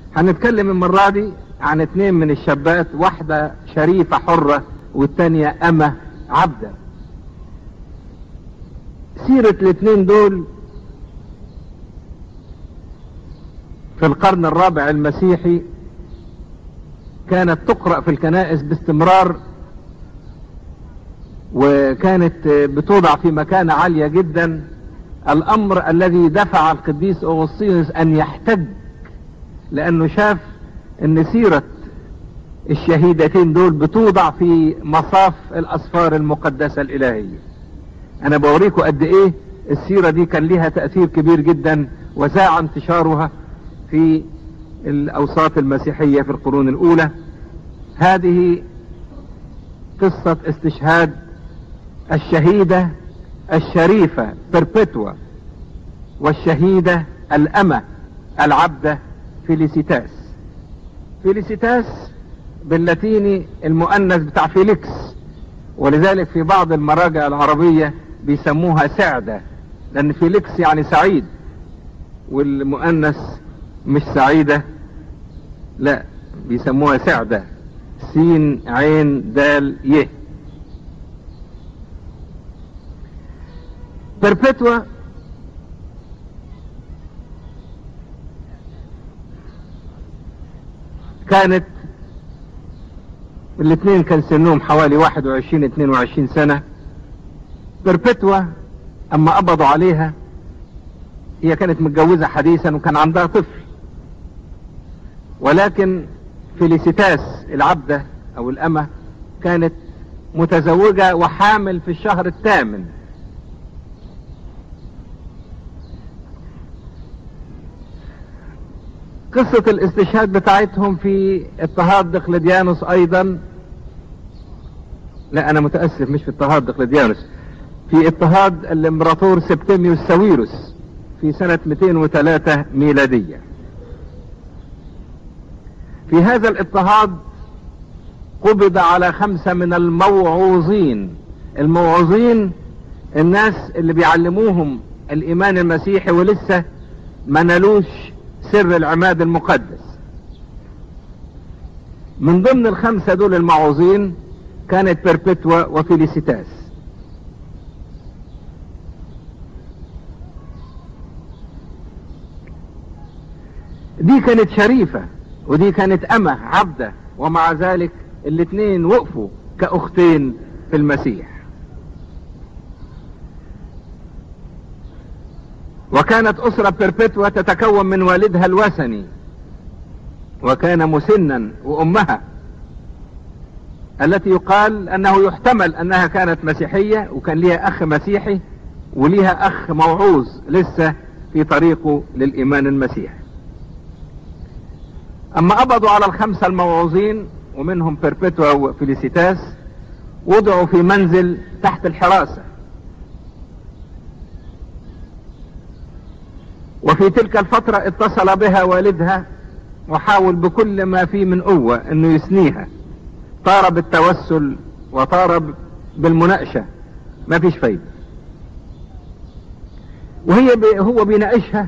هنتكلم المرة دي عن اتنين من الشابات واحدة شريفة حرة والتانية أمة عبدة سيرة الاتنين دول في القرن الرابع المسيحي كانت تقرأ في الكنائس باستمرار وكانت بتوضع في مكانة عالية جدا الأمر الذي دفع القديس أغسطينوس أن يحتج لأنه شاف أن سيرة الشهيدتين دول بتوضع في مصاف الأسفار المقدسة الإلهية أنا بوريكم قد إيه السيرة دي كان لها تأثير كبير جدا وساع انتشارها في الأوساط المسيحية في القرون الأولى هذه قصة استشهاد الشهيدة الشريفة بربتوا والشهيدة الأمة العبدة فيليسيتاس فيليسيتاس باللاتيني المؤنث بتاع فيليكس ولذلك في بعض المراجع العربية بيسموها سعدة لأن فيليكس يعني سعيد والمؤنث مش سعيدة لا بيسموها سعدة سين عين دال يه بربتوا كانت الاثنين كان سنهم حوالي 21 22 سنة بربتوا اما قبضوا عليها هي كانت متجوزة حديثا وكان عندها طفل ولكن فيليسيتاس العبدة او الامة كانت متزوجة وحامل في الشهر الثامن قصة الاستشهاد بتاعتهم في اضطهاد دقلديانوس ايضا لا انا متأسف مش في اضطهاد دقلديانوس في اضطهاد الامبراطور سبتيميوس ساويروس في سنة 203 ميلادية في هذا الاضطهاد قبض على خمسة من الموعوظين الموعوظين الناس اللي بيعلموهم الايمان المسيحي ولسه ما نالوش سر العماد المقدس من ضمن الخمسة دول المعوزين كانت بيربتوا وفيليسيتاس دي كانت شريفة ودي كانت أمة عبدة ومع ذلك الاثنين وقفوا كأختين في المسيح وكانت أسرة بيربتوا تتكون من والدها الوثني وكان مسنا وأمها التي يقال أنه يحتمل أنها كانت مسيحية وكان ليها أخ مسيحي وليها أخ موعوظ لسه في طريقه للإيمان المسيحي أما قبضوا على الخمسة الموعوظين ومنهم بيربتوا وفيليسيتاس وضعوا في منزل تحت الحراسة وفي تلك الفترة اتصل بها والدها وحاول بكل ما فيه من قوة انه يسنيها طار بالتوسل وطار بالمناقشة ما فيش فايدة وهي بي هو بيناقشها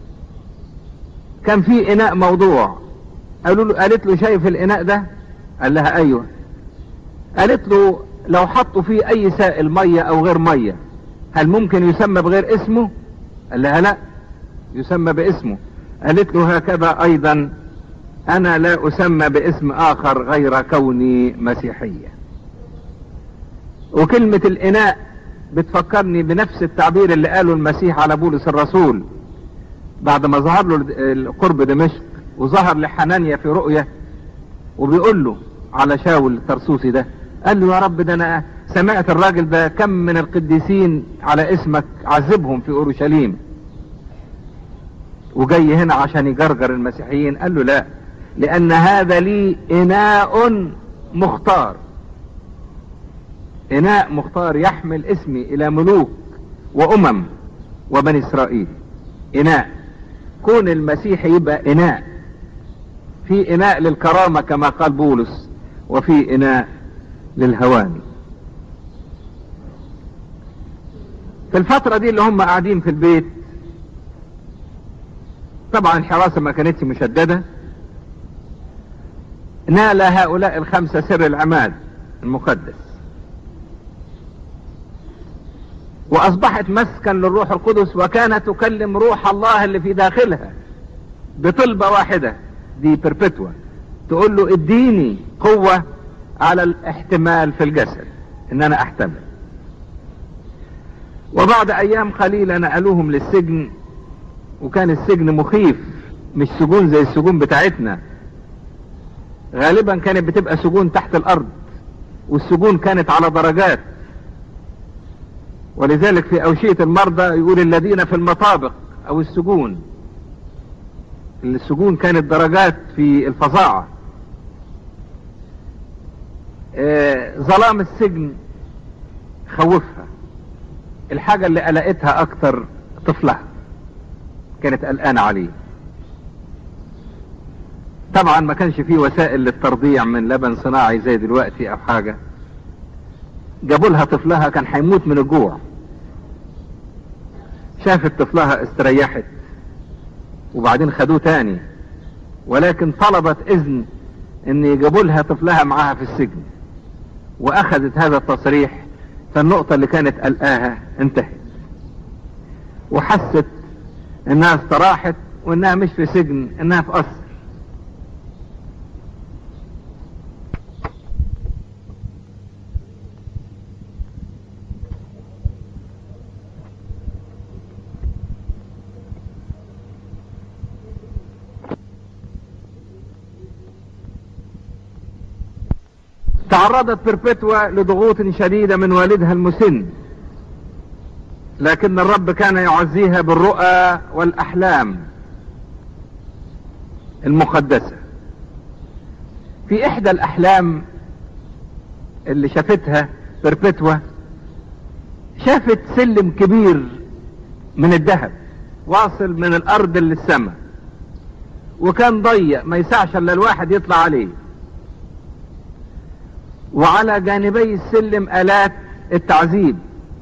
كان في اناء موضوع قالوا له قالت له شايف الاناء ده قال لها ايوه قالت له لو حطوا فيه اي سائل مية او غير مية هل ممكن يسمى بغير اسمه قال لها لا يسمى باسمه قالت له هكذا ايضا انا لا اسمى باسم اخر غير كوني مسيحية وكلمة الاناء بتفكرني بنفس التعبير اللي قاله المسيح على بولس الرسول بعد ما ظهر له قرب دمشق وظهر لحنانيا في رؤية وبيقول له على شاول الترسوسي ده قال له يا رب ده انا سمعت الراجل ده كم من القديسين على اسمك عذبهم في اورشليم وجاي هنا عشان يجرجر المسيحيين قال له لا لان هذا لي اناء مختار اناء مختار يحمل اسمي الى ملوك وامم وبني اسرائيل اناء كون المسيح يبقى اناء في اناء للكرامة كما قال بولس وفي اناء للهوان في الفترة دي اللي هم قاعدين في البيت طبعا الحراسة ما كانتش مشددة نال هؤلاء الخمسة سر العماد المقدس وأصبحت مسكن للروح القدس وكانت تكلم روح الله اللي في داخلها بطلبة واحدة دي بربتوة تقول له اديني قوة على الاحتمال في الجسد ان انا احتمل وبعد ايام قليلة نقلوهم للسجن وكان السجن مخيف مش سجون زي السجون بتاعتنا غالبا كانت بتبقى سجون تحت الارض والسجون كانت على درجات ولذلك في اوشية المرضى يقول الذين في المطابق او السجون السجون كانت درجات في الفظاعة آه ظلام السجن خوفها الحاجة اللي قلقتها اكتر طفلها كانت قلقانة عليه طبعا ما كانش فيه وسائل للترضيع من لبن صناعي زي دلوقتي او حاجة جابوا لها طفلها كان هيموت من الجوع شافت طفلها استريحت وبعدين خدوه تاني ولكن طلبت اذن ان يجيبوا لها طفلها معاها في السجن واخذت هذا التصريح فالنقطة اللي كانت قلقاها انتهت وحست انها استراحت وانها مش في سجن انها في قصر تعرضت بربتوى لضغوط شديدة من والدها المسن لكن الرب كان يعزيها بالرؤى والأحلام المقدسة في إحدى الأحلام اللي شافتها بربتوى شافت سلم كبير من الذهب واصل من الأرض للسماء وكان ضيق ما يسعش الا الواحد يطلع عليه وعلى جانبي السلم آلات التعذيب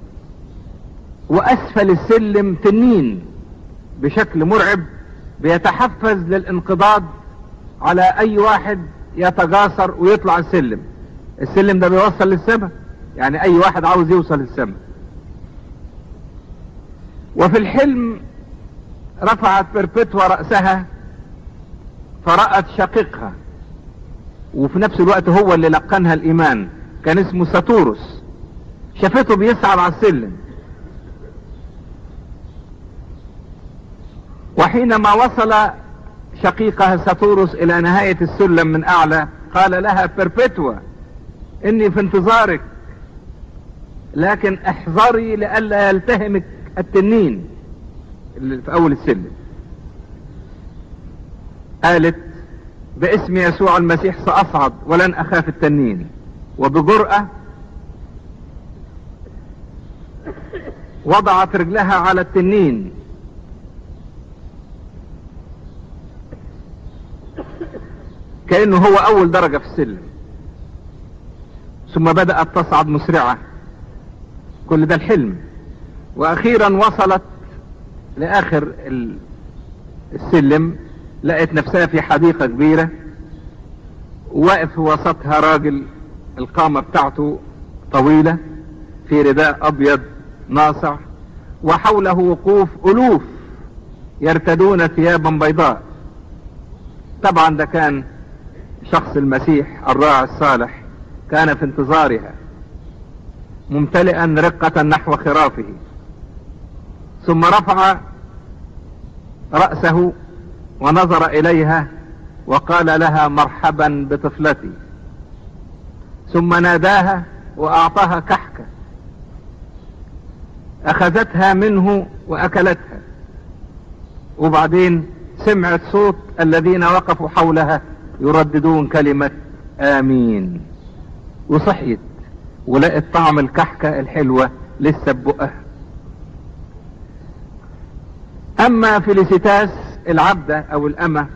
وأسفل السلم تنين بشكل مرعب بيتحفز للانقضاض على أي واحد يتجاسر ويطلع السلم السلم ده بيوصل للسماء يعني أي واحد عاوز يوصل للسماء وفي الحلم رفعت بربتوى رأسها فرأت شقيقها وفي نفس الوقت هو اللي لقنها الايمان كان اسمه ساتورس شافته بيصعد على السلم وحينما وصل شقيقها ساتورس الى نهاية السلم من اعلى قال لها بربتوى اني في انتظارك لكن احذري لئلا يلتهمك التنين اللي في اول السلم قالت باسم يسوع المسيح سأصعد ولن أخاف التنين وبجرأة وضعت رجلها على التنين كأنه هو أول درجة في السلم ثم بدأت تصعد مسرعة كل ده الحلم وأخيرا وصلت لآخر السلم لقت نفسها في حديقة كبيرة واقف في وسطها راجل القامة بتاعته طويلة في رداء أبيض ناصع وحوله وقوف ألوف يرتدون ثيابا بيضاء طبعا ده كان شخص المسيح الراعي الصالح كان في انتظارها ممتلئا رقة نحو خرافه ثم رفع رأسه ونظر إليها وقال لها مرحبا بطفلتي ثم ناداها وأعطاها كحكة أخذتها منه وأكلتها وبعدين سمعت صوت الذين وقفوا حولها يرددون كلمة آمين وصحيت ولقت طعم الكحكة الحلوة لسه ببقها أما فيليسيتاس العبدة او الامة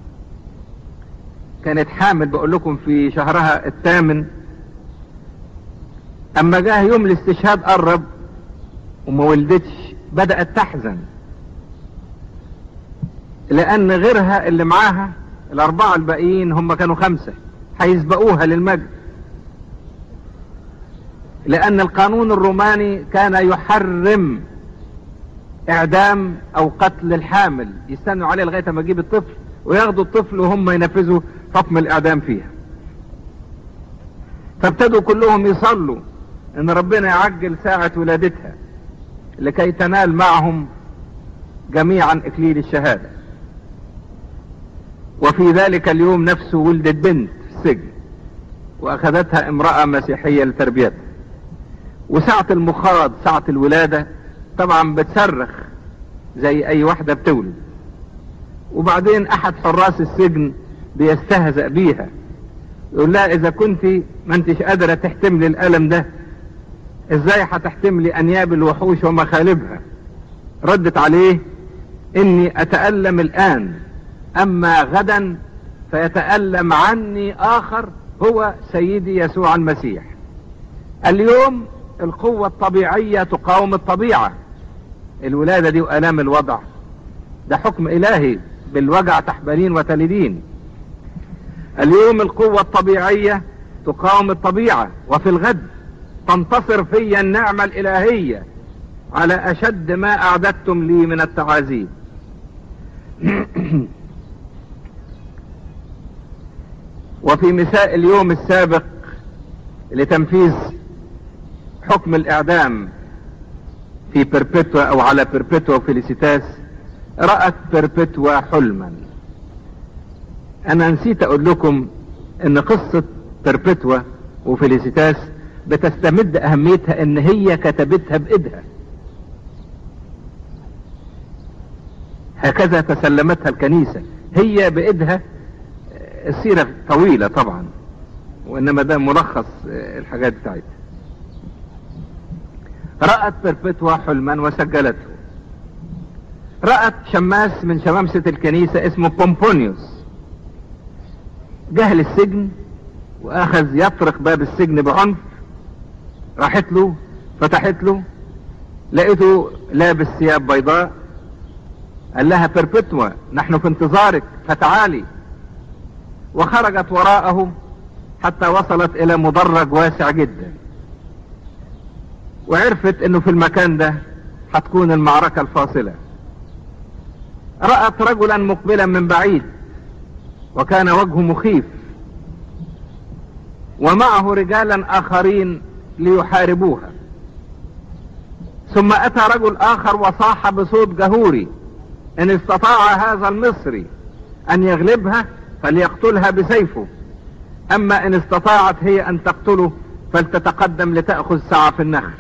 كانت حامل بقول لكم في شهرها الثامن اما جاه يوم الاستشهاد قرب وما ولدتش بدأت تحزن لان غيرها اللي معاها الاربعة الباقيين هم كانوا خمسة هيسبقوها للمجد لأن القانون الروماني كان يحرم إعدام أو قتل الحامل يستنوا عليه لغاية ما يجيب الطفل وياخدوا الطفل وهم ينفذوا حكم الإعدام فيها فابتدوا كلهم يصلوا ان ربنا يعجل ساعة ولادتها لكي تنال معهم جميعا اكليل الشهادة وفي ذلك اليوم نفسه ولدت بنت في السجن واخذتها امرأة مسيحية لتربيتها وساعة المخاض ساعة الولادة طبعا بتصرخ زي اي واحدة بتولد وبعدين احد حراس السجن بيستهزأ بيها يقول لها اذا كنت ما انتش قادرة تحتملي الالم ده ازاي هتحتملي انياب الوحوش ومخالبها ردت عليه اني اتألم الان اما غدا فيتألم عني اخر هو سيدي يسوع المسيح اليوم القوة الطبيعية تقاوم الطبيعة الولادة دي والام الوضع ده حكم الهي بالوجع تحبلين وتلدين اليوم القوة الطبيعية تقاوم الطبيعة وفي الغد تنتصر في النعمة الإلهية على أشد ما أعددتم لي من التعازيم وفي مساء اليوم السابق لتنفيذ حكم الإعدام في بيربتوا أو على بيربتوا وفيليسيتاس رأت بيربتوا حلما أنا نسيت أقول لكم إن قصة بيربتوا وفيليسيتاس بتستمد اهميتها ان هي كتبتها بايدها هكذا تسلمتها الكنيسة هي بايدها السيرة طويلة طبعا وانما ده ملخص الحاجات بتاعتها رأت بربتوا حلما وسجلته رأت شماس من شمامسة الكنيسة اسمه بومبونيوس جهل السجن واخذ يطرق باب السجن بعنف راحت له فتحت له لقيته لابس ثياب بيضاء قال لها بيربتوا نحن في انتظارك فتعالي وخرجت وراءه حتى وصلت الى مدرج واسع جدا وعرفت انه في المكان ده هتكون المعركة الفاصلة رأت رجلا مقبلا من بعيد وكان وجهه مخيف ومعه رجالا اخرين ليحاربوها ثم اتى رجل اخر وصاح بصوت جهوري ان استطاع هذا المصري ان يغلبها فليقتلها بسيفه اما ان استطاعت هي ان تقتله فلتتقدم لتأخذ ساعة في النخل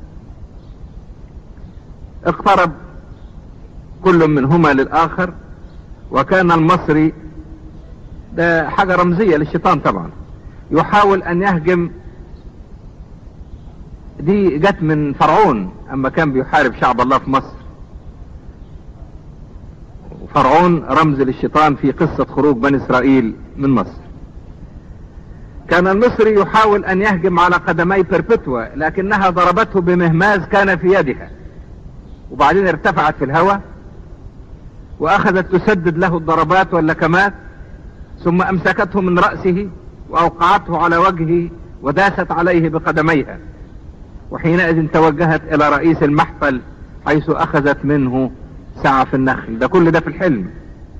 اقترب كل منهما للاخر وكان المصري ده حاجة رمزية للشيطان طبعا يحاول ان يهجم دي جت من فرعون اما كان بيحارب شعب الله في مصر فرعون رمز للشيطان في قصة خروج بني اسرائيل من مصر كان المصري يحاول ان يهجم على قدمي بيربتوا لكنها ضربته بمهماز كان في يدها وبعدين ارتفعت في الهواء واخذت تسدد له الضربات واللكمات ثم امسكته من رأسه واوقعته على وجهه وداست عليه بقدميها وحينئذ توجهت الى رئيس المحفل حيث اخذت منه سعى في النخل ده كل ده في الحلم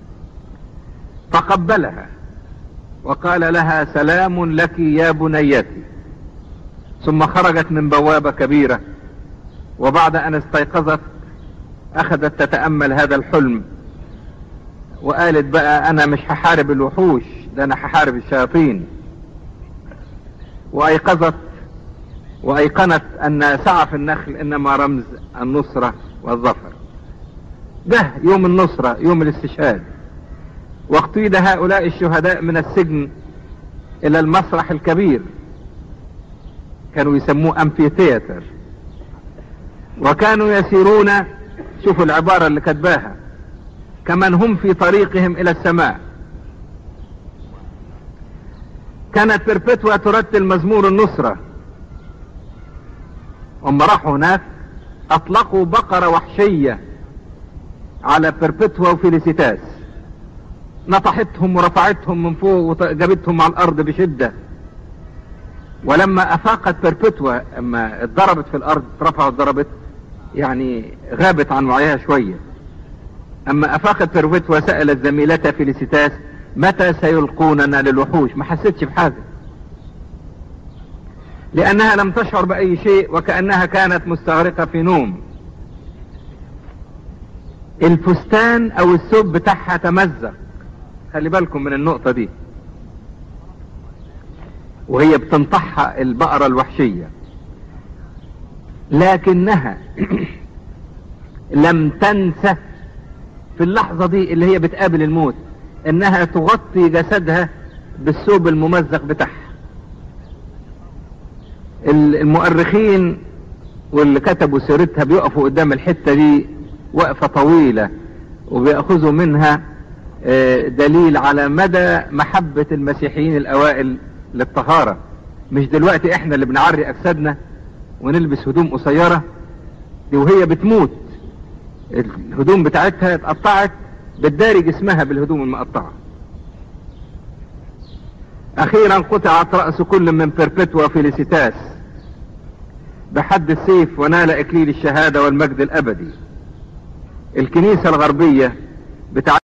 فقبلها وقال لها سلام لك يا بنيتي ثم خرجت من بوابة كبيرة وبعد ان استيقظت اخذت تتأمل هذا الحلم وقالت بقى انا مش هحارب الوحوش ده انا هحارب الشياطين وايقظت وايقنت ان سعى في النخل انما رمز النصرة والظفر ده يوم النصرة يوم الاستشهاد واقتيد هؤلاء الشهداء من السجن الى المسرح الكبير كانوا يسموه امفيتياتر وكانوا يسيرون شوفوا العبارة اللي كتباها كمن هم في طريقهم الى السماء كانت بيربتوا ترتل مزمور النصرة هم راحوا هناك اطلقوا بقرة وحشية على بيربتوا وفيليسيتاس نطحتهم ورفعتهم من فوق وجابتهم على الارض بشدة ولما افاقت بيربتوا اما اتضربت في الارض رفعوا اتضربت يعني غابت عن وعيها شوية اما افاقت بيربتوا سألت زميلتها فيليسيتاس متى سيلقوننا للوحوش ما حستش بحاجة لانها لم تشعر باي شيء وكأنها كانت مستغرقة في نوم الفستان او الثوب بتاعها تمزق خلي بالكم من النقطة دي وهي بتنطحها البقرة الوحشية لكنها لم تنسى في اللحظة دي اللي هي بتقابل الموت انها تغطي جسدها بالثوب الممزق بتاعها المؤرخين واللي كتبوا سيرتها بيقفوا قدام الحتة دي وقفة طويلة وبيأخذوا منها دليل على مدى محبة المسيحيين الأوائل للطهارة مش دلوقتي احنا اللي بنعري أجسادنا ونلبس هدوم قصيرة دي وهي بتموت الهدوم بتاعتها اتقطعت بتداري جسمها بالهدوم المقطعة أخيرا قطعت رأس كل من بيربتوا فيليسيتاس بحد السيف ونال إكليل الشهادة والمجد الأبدي الكنيسة الغربية بتاع